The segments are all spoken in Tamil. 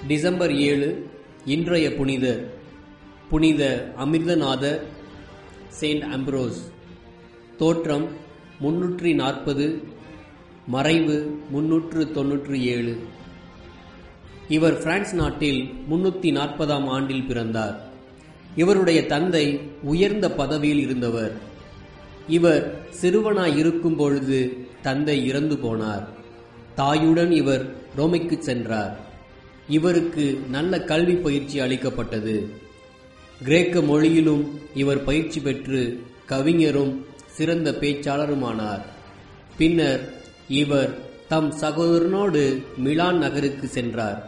டிசம்பர் ஏழு இன்றைய புனிதர் புனித அமிர்தநாதர் செயின்ட் அம்ப்ரோஸ் தோற்றம் முன்னூற்றி நாற்பது மறைவு முன்னூற்று தொன்னூற்றி ஏழு இவர் பிரான்ஸ் நாட்டில் முன்னூற்றி நாற்பதாம் ஆண்டில் பிறந்தார் இவருடைய தந்தை உயர்ந்த பதவியில் இருந்தவர் இவர் சிறுவனாய் இருக்கும் பொழுது தந்தை இறந்து போனார் தாயுடன் இவர் ரோமைக்கு சென்றார் இவருக்கு நல்ல கல்வி பயிற்சி அளிக்கப்பட்டது கிரேக்க மொழியிலும் இவர் பயிற்சி பெற்று கவிஞரும் சிறந்த பேச்சாளருமானார் பின்னர் இவர் தம் சகோதரனோடு மிலான் நகருக்கு சென்றார்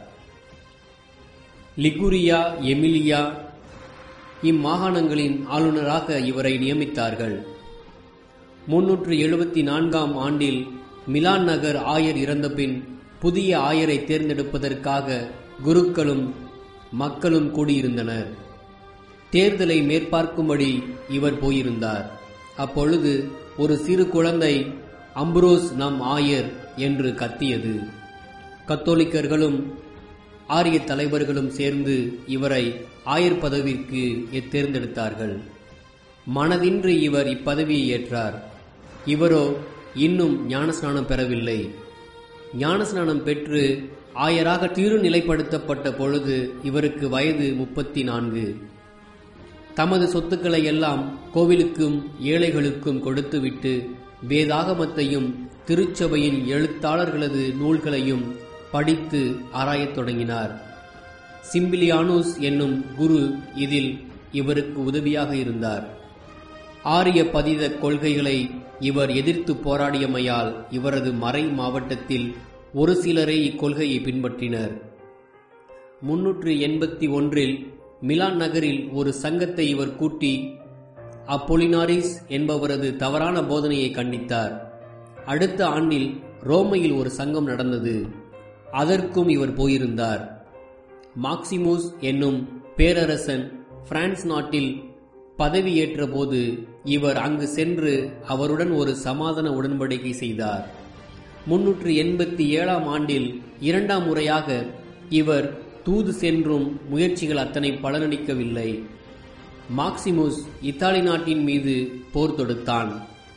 லிகுரியா எமிலியா இம்மாகாணங்களின் ஆளுநராக இவரை நியமித்தார்கள் முன்னூற்று எழுபத்தி நான்காம் ஆண்டில் மிலான் நகர் ஆயர் இறந்தபின் புதிய ஆயரை தேர்ந்தெடுப்பதற்காக குருக்களும் மக்களும் கூடியிருந்தனர் தேர்தலை மேற்பார்க்கும்படி இவர் போயிருந்தார் அப்பொழுது ஒரு சிறு குழந்தை அம்புரோஸ் நம் ஆயர் என்று கத்தியது கத்தோலிக்கர்களும் ஆரிய தலைவர்களும் சேர்ந்து இவரை ஆயர் பதவிக்கு தேர்ந்தெடுத்தார்கள் மனதின்றி இவர் இப்பதவியை ஏற்றார் இவரோ இன்னும் ஞானஸ்நானம் பெறவில்லை ஞானஸ்நானம் பெற்று ஆயராக திருநிலைப்படுத்தப்பட்ட பொழுது இவருக்கு வயது முப்பத்தி நான்கு தமது சொத்துக்களை எல்லாம் கோவிலுக்கும் ஏழைகளுக்கும் கொடுத்துவிட்டு வேதாகமத்தையும் திருச்சபையின் எழுத்தாளர்களது நூல்களையும் படித்து ஆராயத் தொடங்கினார் சிம்பிலியானூஸ் என்னும் குரு இதில் இவருக்கு உதவியாக இருந்தார் ஆரிய பதித கொள்கைகளை இவர் எதிர்த்து போராடியமையால் இவரது மறை மாவட்டத்தில் ஒரு சிலரே இக்கொள்கையை பின்பற்றினர் முன்னூற்று எண்பத்தி ஒன்றில் மிலான் நகரில் ஒரு சங்கத்தை இவர் கூட்டி அப்பொலினாரிஸ் என்பவரது தவறான போதனையை கண்டித்தார் அடுத்த ஆண்டில் ரோமையில் ஒரு சங்கம் நடந்தது அதற்கும் இவர் போயிருந்தார் மாக்சிமோஸ் என்னும் பேரரசன் பிரான்ஸ் நாட்டில் பதவியேற்ற போது இவர் அங்கு சென்று அவருடன் ஒரு சமாதான உடன்படிக்கை செய்தார் முன்னூற்று எண்பத்தி ஏழாம் ஆண்டில் இரண்டாம் முறையாக இவர் தூது சென்றும் முயற்சிகள் அத்தனை பலனளிக்கவில்லை மாக்சிமுஸ் இத்தாலி நாட்டின் மீது போர் தொடுத்தான்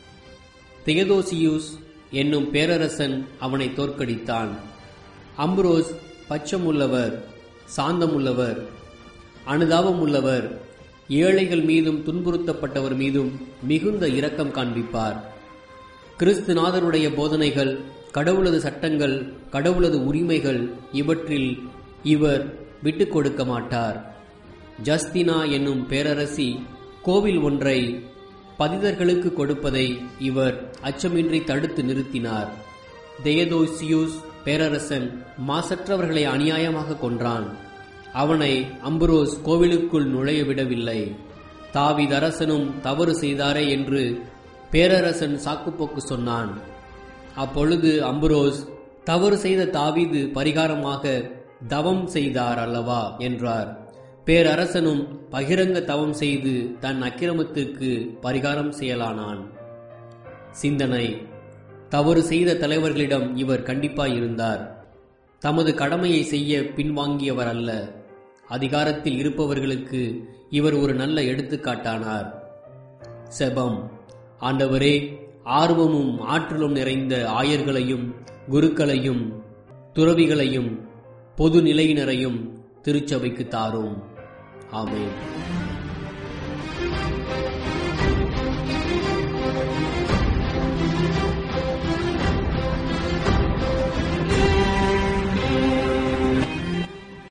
தெயதோசியூஸ் என்னும் பேரரசன் அவனை தோற்கடித்தான் அம்ப்ரோஸ் பச்சமுள்ளவர் சாந்தமுள்ளவர் அனுதாபமுள்ளவர் ஏழைகள் மீதும் துன்புறுத்தப்பட்டவர் மீதும் மிகுந்த இரக்கம் காண்பிப்பார் கிறிஸ்துநாதருடைய போதனைகள் கடவுளது சட்டங்கள் கடவுளது உரிமைகள் இவற்றில் இவர் விட்டுக் கொடுக்க மாட்டார் ஜஸ்தினா என்னும் பேரரசி கோவில் ஒன்றை பதிதர்களுக்கு கொடுப்பதை இவர் அச்சமின்றி தடுத்து நிறுத்தினார் தெயதோசியூஸ் பேரரசன் மாசற்றவர்களை அநியாயமாக கொன்றான் அவனை அம்புரோஸ் கோவிலுக்குள் நுழைய விடவில்லை தாவிதரசனும் தவறு செய்தாரே என்று பேரரசன் சாக்குப்போக்கு சொன்னான் அப்பொழுது அம்புரோஸ் தவறு செய்த தாவீது பரிகாரமாக தவம் செய்தார் அல்லவா என்றார் பேரரசனும் பகிரங்க தவம் செய்து தன் அக்கிரமத்திற்கு பரிகாரம் செய்யலானான் சிந்தனை தவறு செய்த தலைவர்களிடம் இவர் கண்டிப்பாயிருந்தார் தமது கடமையை செய்ய பின்வாங்கியவர் அல்ல அதிகாரத்தில் இருப்பவர்களுக்கு இவர் ஒரு நல்ல எடுத்துக்காட்டானார் செபம் ஆண்டவரே ஆர்வமும் ஆற்றலும் நிறைந்த ஆயர்களையும் குருக்களையும் துறவிகளையும் பொது நிலையினரையும் திருச்சபைக்கு தாரும் ஆமென்